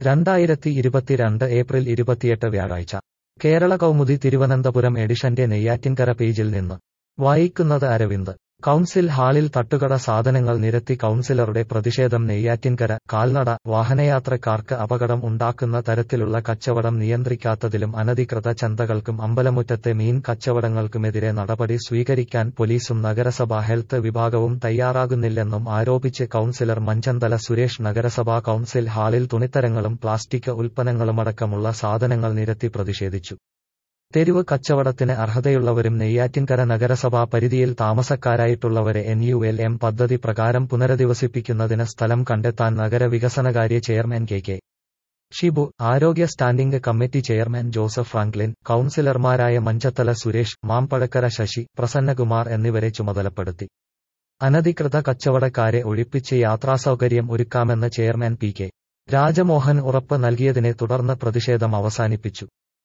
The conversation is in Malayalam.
രണ്ടായിരത്തി ഇരുപത്തിരണ്ട് ഏപ്രിൽ ഇരുപത്തിയെട്ട് വ്യാഴാഴ്ച കേരള കൗമുദി തിരുവനന്തപുരം എഡിഷന്റെ നെയ്യാറ്റിൻകര പേജിൽ നിന്ന് വായിക്കുന്നത് അരവിന്ദ് കൗൺസിൽ ഹാളിൽ തട്ടുകട സാധനങ്ങൾ നിരത്തി കൗൺസിലറുടെ പ്രതിഷേധം നെയ്യാറ്റിൻകര കാൽനട വാഹനയാത്രക്കാർക്ക് അപകടം ഉണ്ടാക്കുന്ന തരത്തിലുള്ള കച്ചവടം നിയന്ത്രിക്കാത്തതിലും അനധികൃത ചന്തകൾക്കും അമ്പലമുറ്റത്തെ മീൻ കച്ചവടങ്ങൾക്കുമെതിരെ നടപടി സ്വീകരിക്കാൻ പോലീസും നഗരസഭാ ഹെൽത്ത് വിഭാഗവും തയ്യാറാകുന്നില്ലെന്നും ആരോപിച്ച് കൗൺസിലർ മഞ്ചന്തല സുരേഷ് നഗരസഭാ കൗൺസിൽ ഹാളിൽ തുണിത്തരങ്ങളും പ്ലാസ്റ്റിക് ഉൽപ്പന്നങ്ങളുമടക്കമുള്ള സാധനങ്ങൾ നിരത്തി പ്രതിഷേധിച്ചു തെരുവ് കച്ചവടത്തിന് അർഹതയുള്ളവരും നെയ്യാറ്റിൻകര നഗരസഭാ പരിധിയിൽ താമസക്കാരായിട്ടുള്ളവരെ എൻ യു എൽ എം പദ്ധതി പ്രകാരം പുനരധിവസിപ്പിക്കുന്നതിന് സ്ഥലം കണ്ടെത്താൻ നഗരവികസനകാര്യ ചെയർമാൻ കെ കെ ഷിബു ആരോഗ്യ standing committee chairman Joseph Franklin കൌൺസിലർമാരായ മഞ്ചത്തല സുരേഷ് മാമ്പഴക്കര ശശി പ്രസന്നകുമാർ എന്നിവരെ ചുമതലപ്പെടുത്തി അനധികൃത കച്ചവടക്കാരെ ഒഴിപ്പിച്ച് യാത്രാസൗകര്യം ഒരുക്കാമെന്ന് ചെയർമാൻ പി കെ രാജമോഹൻ ഉറപ്പ് നൽകിയതിനെ തുടർന്ന് പ്രതിഷേധം അവസാനിപ്പിച്ചു